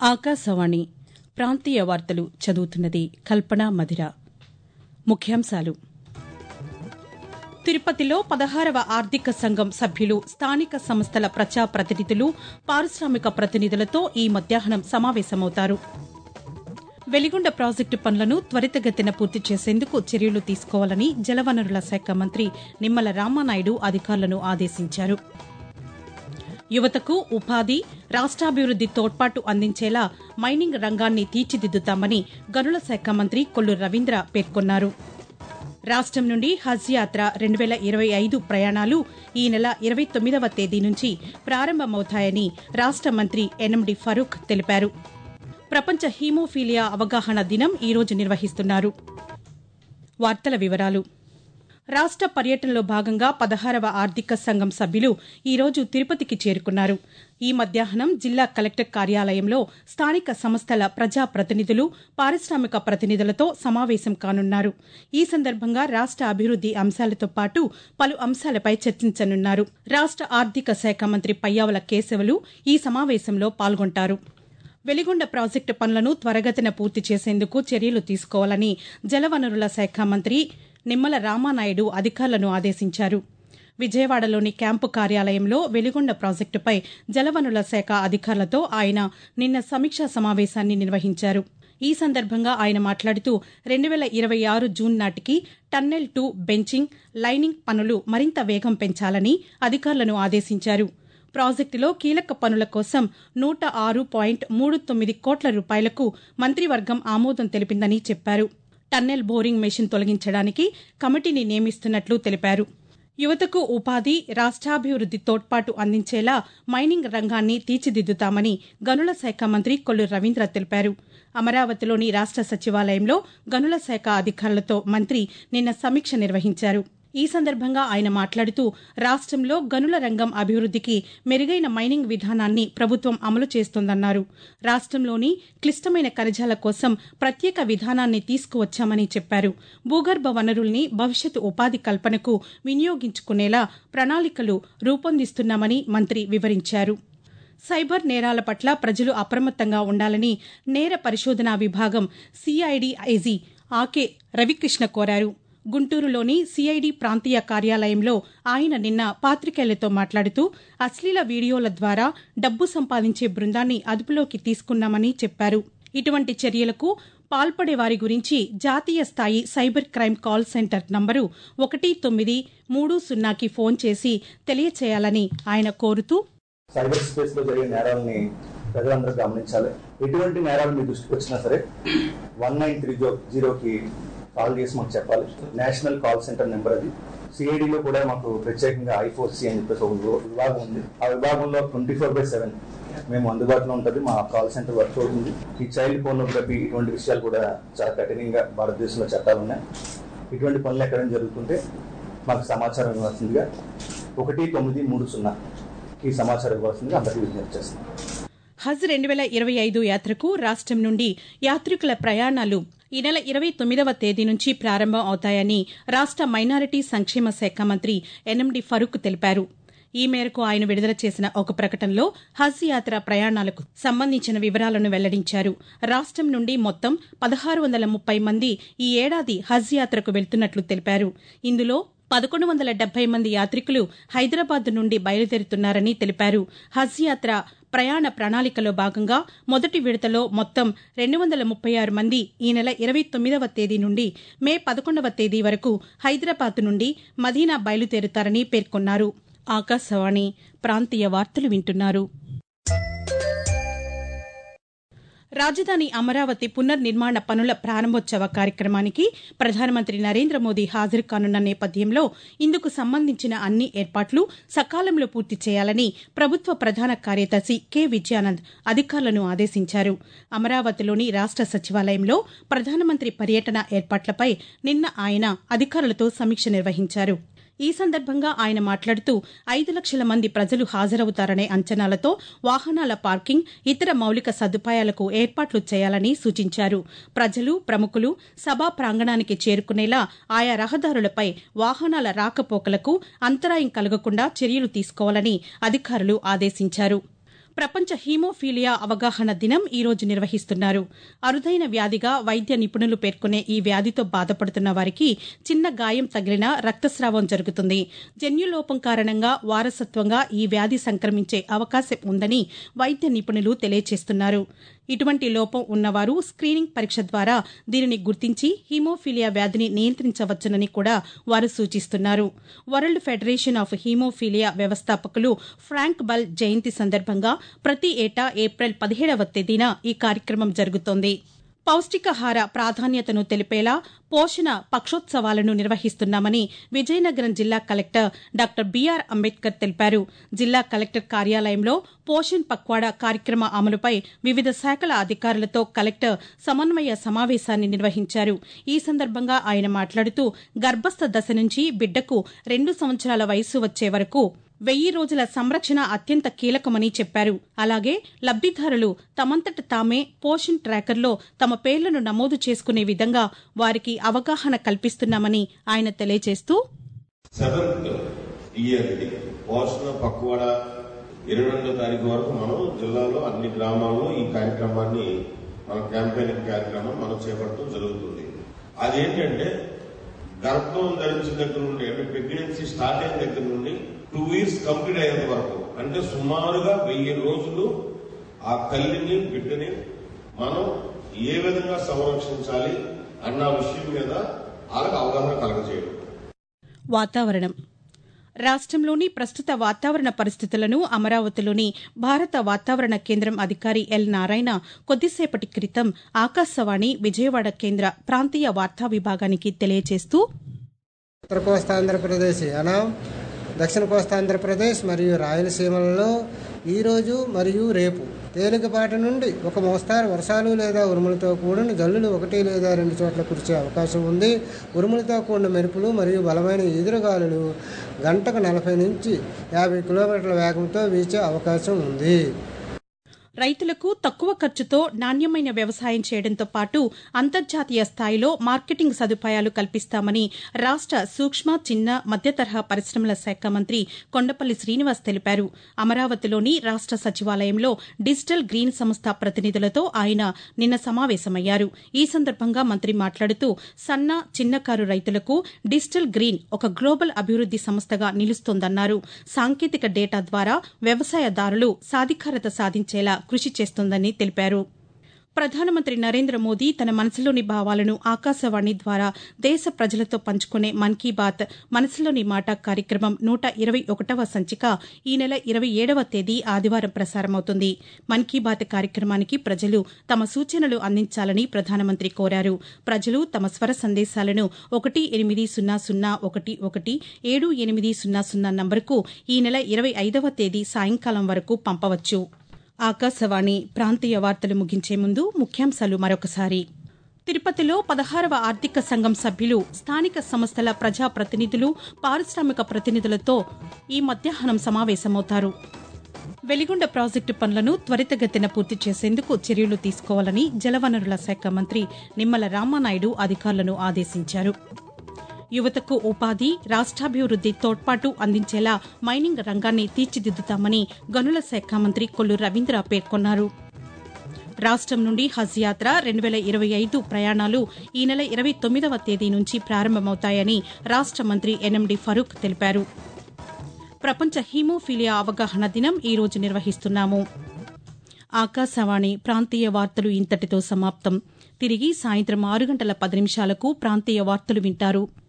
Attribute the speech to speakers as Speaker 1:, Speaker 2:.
Speaker 1: ఆకాశవాణి ప్రాంతీయ వార్తలు చదువుతున్నది కల్పన మధిర ముఖ్యాంశాలు తిరుపతిలో పదహారవ ఆర్థిక సంఘం సభ్యులు స్థానిక సంస్థల ప్రజా ప్రతినిధులు పారిశ్రామిక ప్రతినిధులతో ఈ మధ్యాహ్నం సమావేశమవుతారు వెలిగొండ ప్రాజెక్టు పనులను త్వరితగతిన పూర్తి చేసేందుకు చర్యలు తీసుకోవాలని జలవనరుల శాఖ మంత్రి నిమ్మల రామానాయుడు అధికారులను ఆదేశించారు యువతకు ఉపాధి రాష్ట్రాభివృద్ది తోడ్పాటు అందించేలా మైనింగ్ రంగాన్ని తీర్చిదిద్దుతామని గనుల శాఖ మంత్రి కొల్లు రవీంద్ర పేర్కొన్నారు రాష్టం నుండి హజ్ యాత్ర రెండు వేల ఇరవై ఐదు ప్రయాణాలు ఈ నెల ఇరవై తొమ్మిదవ తేదీ నుంచి ప్రారంభమవుతాయని రాష్ట మంత్రి ఎన్ఎండి ఫరూక్ తెలిపారు ప్రపంచ హీమోఫీలియా అవగాహన దినం ఈరోజు నిర్వహిస్తున్నారు వార్తల వివరాలు రాష్ట పర్యటనలో భాగంగా పదహారవ ఆర్థిక సంఘం సభ్యులు ఈరోజు తిరుపతికి చేరుకున్నారు ఈ మధ్యాహ్నం జిల్లా కలెక్టర్ కార్యాలయంలో స్థానిక సంస్థల ప్రజా ప్రతినిధులు పారిశ్రామిక ప్రతినిధులతో సమావేశం కానున్నారు ఈ సందర్భంగా రాష్ట అభివృద్ది అంశాలతో పాటు పలు అంశాలపై చర్చించనున్నారు రాష్ట ఆర్థిక శాఖ మంత్రి పయ్యావుల కేశవులు ఈ సమావేశంలో పాల్గొంటారు వెలిగొండ ప్రాజెక్టు పనులను త్వరగతిన పూర్తి చేసేందుకు చర్యలు తీసుకోవాలని జలవనరుల శాఖ మంత్రి నిమ్మల రామానాయుడు అధికారులను ఆదేశించారు విజయవాడలోని క్యాంపు కార్యాలయంలో వెలిగొండ ప్రాజెక్టుపై జలవనరుల శాఖ అధికారులతో ఆయన నిన్న సమీక్షా సమావేశాన్ని నిర్వహించారు ఈ సందర్భంగా ఆయన మాట్లాడుతూ రెండు వేల ఇరవై ఆరు జూన్ నాటికి టన్నెల్ టు బెంచింగ్ లైనింగ్ పనులు మరింత వేగం పెంచాలని అధికారులను ఆదేశించారు ప్రాజెక్టులో కీలక పనుల కోసం నూట ఆరు పాయింట్ మూడు తొమ్మిది కోట్ల రూపాయలకు మంత్రివర్గం ఆమోదం తెలిపిందని చెప్పారు టన్నెల్ బోరింగ్ మెషిన్ తొలగించడానికి కమిటీని నియమిస్తున్నట్లు తెలిపారు యువతకు ఉపాధి రాష్ట్రాభివృద్ది తోడ్పాటు అందించేలా మైనింగ్ రంగాన్ని తీర్చిదిద్దుతామని గనుల శాఖ మంత్రి కొల్లు రవీంద్ర తెలిపారు అమరావతిలోని రాష్ట సచివాలయంలో గనుల శాఖ అధికారులతో మంత్రి నిన్న సమీక్ష నిర్వహించారు ఈ సందర్భంగా ఆయన మాట్లాడుతూ రాష్టంలో గనుల రంగం అభివృద్దికి మెరుగైన మైనింగ్ విధానాన్ని ప్రభుత్వం అమలు చేస్తోందన్నారు రాష్టంలోని క్లిష్టమైన ఖనిజాల కోసం ప్రత్యేక విధానాన్ని తీసుకువచ్చామని చెప్పారు భూగర్భ వనరుల్ని భవిష్యత్ ఉపాధి కల్పనకు వినియోగించుకునేలా ప్రణాళికలు రూపొందిస్తున్నామని మంత్రి వివరించారు సైబర్ నేరాల పట్ల ప్రజలు అప్రమత్తంగా ఉండాలని నేర పరిశోధనా విభాగం సిఐడి ఐజీ ఆకే రవికృష్ణ కోరారు గుంటూరులోని సిఐడి ప్రాంతీయ కార్యాలయంలో ఆయన నిన్న పాతికేయులతో మాట్లాడుతూ అశ్లీల వీడియోల ద్వారా డబ్బు సంపాదించే బృందాన్ని అదుపులోకి తీసుకున్నామని చెప్పారు ఇటువంటి చర్యలకు పాల్పడే వారి గురించి జాతీయ స్థాయి cyber crime call centre number ఒకటి తొమ్మిది మూడు సున్నాకి ఫోన్ చేసి తెలియచేయాలని ఆయన కోరుతూ
Speaker 2: సైబర్ స్పేస్ లో జరిగే నేరాలని ప్రజలందరూ గమనించాలి ఎటువంటి నేరాలు మీ దృష్టికి వచ్చినా సరే వన్ నైన్ త్రీ జీరోకి కాల్ చేసి మాకు చెప్పాలి నేషనల్ కాల్ సెంటర్ నెంబర్ అది సిఐడిలో కూడా మాకు ప్రత్యేకంగా ఐ ఫోర్ సి అని చెప్పేసి ఒక విభాగం ఉంది ఆ విభాగంలో ట్వంటీ ఫోర్ బై సెవెన్ మేము అందుబాటులో ఉంటుంది మా కాల్ సెంటర్ వర్క్ అవుతుంది ఈ చైల్డ్ పోర్నోగ్రఫీ ఇటువంటి విషయాలు కూడా చాలా కఠినంగా భారతదేశంలో చట్టాలు ఉన్నాయి ఇటువంటి పనులు ఎక్కడైనా జరుగుతుంటే మాకు సమాచారం ఇవ్వాల్సిందిగా ఒకటి తొమ్మిది మూడు సున్నా ఈ సమాచారం ఇవ్వాల్సిందిగా అందరికీ విజ్ఞప్తి చేస్తున్నాం
Speaker 1: హజ్ రెండు వేల ఇరవై ఐదు యాత్రకు రాష్టం నుండి యాత్రికుల ప్రయాణాలు ఈ నెల ఇరవై తొమ్మిదవ తేదీ నుంచి ప్రారంభం అవుతాయని రాష్ట మైనారిటీ సంక్షేమ శాఖ మంత్రి ఎన్ఎండి ఫరూక్ తెలిపారు ఈ మేరకు ఆయన విడుదల చేసిన ఒక ప్రకటనలో హజ్ యాత్ర ప్రయాణాలకు సంబంధించిన వివరాలను వెల్లడించారు రాష్టం నుండి మొత్తం పదహారు వందల ముప్పై మంది ఈ ఏడాది హజ్ యాత్రకు వెళ్తున్నట్లు తెలిపారు ఇందులో పదకొండు వందల డెబ్బై మంది యాత్రికులు హైదరాబాద్ నుండి బయలుదేరుతున్నారని తెలిపారు హజ్ యాత్ర ప్రయాణ ప్రణాళికలో భాగంగా మొదటి విడతలో మొత్తం రెండు వందల ముప్పై ఆరు మంది ఈ నెల ఇరవై తొమ్మిదవ తేదీ నుండి మే పదకొండవ తేదీ వరకు హైదరాబాద్ నుండి మదీనా బయలుదేరుతారని పేర్కొన్నారు ఆకాశవాణి ప్రాంతీయ వార్తలు వింటున్నారు రాజధాని అమరావతి పునర్నిర్మాణ పనుల ప్రారంభోత్సవ కార్యక్రమానికి ప్రధానమంత్రి నరేంద్ర మోదీ హాజరు కానున్న నేపథ్యంలో ఇందుకు సంబంధించిన అన్ని ఏర్పాట్లు సకాలంలో పూర్తి చేయాలని ప్రభుత్వ ప్రధాన కార్యదర్శి కె విజయానంద్ అధికారులను ఆదేశించారు అమరావతిలోని రాష్ట సచివాలయంలో ప్రధానమంత్రి పర్యటన ఏర్పాట్లపై నిన్న ఆయన అధికారులతో సమీక్ష నిర్వహించారు ఈ సందర్భంగా ఆయన మాట్లాడుతూ ఐదు లక్షల మంది ప్రజలు హాజరవుతారనే అంచనాలతో వాహనాల పార్కింగ్ ఇతర మౌలిక సదుపాయాలకు ఏర్పాట్లు చేయాలని సూచించారు ప్రజలు ప్రముఖులు సభా ప్రాంగణానికి చేరుకునేలా ఆయా రహదారులపై వాహనాల రాకపోకలకు అంతరాయం కలగకుండా చర్యలు తీసుకోవాలని అధికారులు ఆదేశించారు ప్రపంచ హీమోఫీలియా అవగాహన దినం ఈ రోజు నిర్వహిస్తున్నారు అరుదైన వ్యాధిగా వైద్య నిపుణులు పేర్కొనే ఈ వ్యాధితో బాధపడుతున్న వారికి చిన్న గాయం తగిలినా రక్తస్రావం జరుగుతుంది జన్యులోపం కారణంగా వారసత్వంగా ఈ వ్యాధి సంక్రమించే అవకాశం ఉందని వైద్య నిపుణులు తెలియజేస్తున్నారు ఇటువంటి లోపం ఉన్నవారు స్క్రీనింగ్ పరీక్ష ద్వారా దీనిని గుర్తించి హీమోఫీలియా వ్యాధిని నియంత్రించవచ్చునని కూడా వారు సూచిస్తున్నారు వరల్డ్ ఫెడరేషన్ ఆఫ్ హీమోఫీలియా వ్యవస్థాపకులు ఫ్రాంక్ బల్ జయంతి సందర్భంగా ప్రతి ఏటా ఏప్రిల్ పదిహేడవ తేదీన ఈ కార్యక్రమం జరుగుతోంది పౌష్టికాహార ప్రాధాన్యతను తెలిపేలా పోషణ పక్షోత్సవాలను నిర్వహిస్తున్నామని విజయనగరం జిల్లా కలెక్టర్ డాక్టర్ బీఆర్ అంబేద్కర్ తెలిపారు జిల్లా కలెక్టర్ కార్యాలయంలో పోషణ్ పక్వాడా కార్యక్రమ అమలుపై వివిధ శాఖల అధికారులతో కలెక్టర్ సమన్వయ సమావేశాన్ని నిర్వహించారు ఈ సందర్భంగా ఆయన మాట్లాడుతూ గర్భస్థ దశ నుంచి బిడ్డకు రెండు సంవత్సరాల వయస్సు వచ్చే వరకు వెయ్యి రోజుల సంరక్షణ అత్యంత కీలకమని చెప్పారు అలాగే లబ్దిదారులు తమంతట తామే పోషణ్ ట్రాకర్లో తమ పేర్లను నమోదు చేసుకునే విధంగా వారికి అవగాహన కల్పిస్తున్నామని ఆయన తెలియజేస్తూ
Speaker 3: సెవెంత్ ఇయర్ ఇది పోషణ పక్వాడ ఇరవై రెండో తారీఖు వరకు మనం జిల్లాలో అన్ని గ్రామాల్లో ఈ కార్యక్రమాన్ని మన క్యాంపెయినింగ్ కార్యక్రమం మనం చేపట్టడం జరుగుతుంది అదేంటంటే గర్భం ధరించిన దగ్గర నుండి అంటే ప్రెగ్నెన్సీ స్టార్ట్ అయిన దగ్గర నుండి టూ ఇయర్స్ కంప్లీట్ అయ్యేంత వరకు అంటే సుమారుగా వెయ్యి రోజులు ఆ తల్లిని బిడ్డని మనం ఏ విధంగా సంరక్షించాలి అన్న విషయం మీద వాళ్ళకి అవగాహన కలగజేయడం
Speaker 1: వాతావరణం రాష్ట్రంలోని ప్రస్తుత వాతావరణ పరిస్థితులను అమరావతిలోని భారత వాతావరణ కేంద్రం అధికారి ఎల్ నారాయణ కొద్దిసేపటి క్రితం ఆకాశవాణి విజయవాడ కేంద్ర ప్రాంతీయ వార్తా విభాగానికి తెలియజేస్తూ
Speaker 4: ఉత్తర కోస్తాంధ్రప్రదేశ్ యానాం దక్షిణ కోస్తాంధ్రప్రదేశ్ మరియు రాయలసీమలలో ఈరోజు మరియు రేపు తేలికపాటి నుండి ఒక మోస్తారు వర్షాలు లేదా ఉరుములతో కూడిన జల్లులు ఒకటి లేదా రెండు చోట్ల కురిసే అవకాశం ఉంది ఉరుములతో కూడిన మెరుపులు మరియు బలమైన ఎదురుగాలులు గంటకు నలభై నుంచి యాభై కిలోమీటర్ల వేగంతో వీచే అవకాశం ఉంది
Speaker 1: రైతులకు తక్కువ ఖర్చుతో నాణ్యమైన వ్యవసాయం చేయడంతో పాటు అంతర్జాతీయ స్థాయిలో మార్కెటింగ్ సదుపాయాలు కల్పిస్తామని రాష్ట సూక్ష్మ చిన్న మధ్యతరహా పరిశ్రమల శాఖ మంత్రి కొండపల్లి శ్రీనివాస్ తెలిపారు అమరావతిలోని రాష్ట సచివాలయంలో డిజిటల్ గ్రీన్ సంస్థ ప్రతినిధులతో ఆయన నిన్న సమావేశమయ్యారు ఈ సందర్భంగా మంత్రి మాట్లాడుతూ సన్న చిన్నకారు రైతులకు డిజిటల్ గ్రీన్ ఒక గ్లోబల్ అభివృద్ది సంస్థగా నిలుస్తోందన్నారు సాంకేతిక డేటా ద్వారా వ్యవసాయదారులు సాధికారత సాధించేలా కృషి చేస్తోందని తెలిపారు ప్రధానమంత్రి నరేంద్ర మోదీ తన మనసులోని భావాలను ఆకాశవాణి ద్వారా దేశ ప్రజలతో పంచుకునే మన్ కీ బాత్ మనసులోని మాట కార్యక్రమం నూట ఇరవై ఒకటవ సంచిక ఈ నెల ఇరవై ఏడవ తేదీ ఆదివారం ప్రసారమవుతుంది మన్ కీ బాత్ కార్యక్రమానికి ప్రజలు తమ సూచనలు అందించాలని ప్రధానమంత్రి కోరారు ప్రజలు తమ స్వర సందేశాలను ఒకటి ఎనిమిది సున్నా సున్నా ఒకటి ఒకటి ఏడు ఎనిమిది సున్నా సున్నా నంబరుకు ఈ నెల ఇరవై ఐదవ తేదీ సాయంకాలం వరకు పంపవచ్చు ఆకాశవాణి ప్రాంతీయ వార్తలు ముగించే ముందు ముఖ్యాంశాలు మరొకసారి తిరుపతిలో పదహారవ ఆర్థిక సంఘం సభ్యులు స్థానిక సంస్థల ప్రజా ప్రతినిధులు పారిశ్రామిక ప్రతినిధులతో ఈ మధ్యాహ్నం సమావేశమవుతారు వెలిగొండ ప్రాజెక్టు పనులను త్వరితగతిన పూర్తి చేసేందుకు చర్యలు తీసుకోవాలని జలవనరుల శాఖ మంత్రి నిమ్మల రామానాయుడు అధికారులను ఆదేశించారు యువతకు ఉపాధి రాష్ట్రాభివృద్ది తోడ్పాటు అందించేలా మైనింగ్ రంగాన్ని తీర్చిదిద్దుతామని గనుల శాఖ మంత్రి కొల్లు రవీంద్ర పేర్కొన్నారు రాష్టం నుండి హజ్ యాత్ర రెండు వేల ఇరవై ఐదు ప్రయాణాలు ఈ నెల ఇరవై తొమ్మిదవ తేదీ నుంచి ప్రారంభమవుతాయని రాష్ట మంత్రి ఎన్ఎండి ఫరూక్ తెలిపారు ప్రపంచ హీమోఫీలియా అవగాహన దినం ఈ రోజు నిర్వహిస్తున్నాము ఆకాశవాణి ప్రాంతీయ వార్తలు ఇంతటితో సమాప్తం తిరిగి సాయంత్రం ఆరు గంటల పది నిమిషాలకు ప్రాంతీయ వార్తలు వింటారు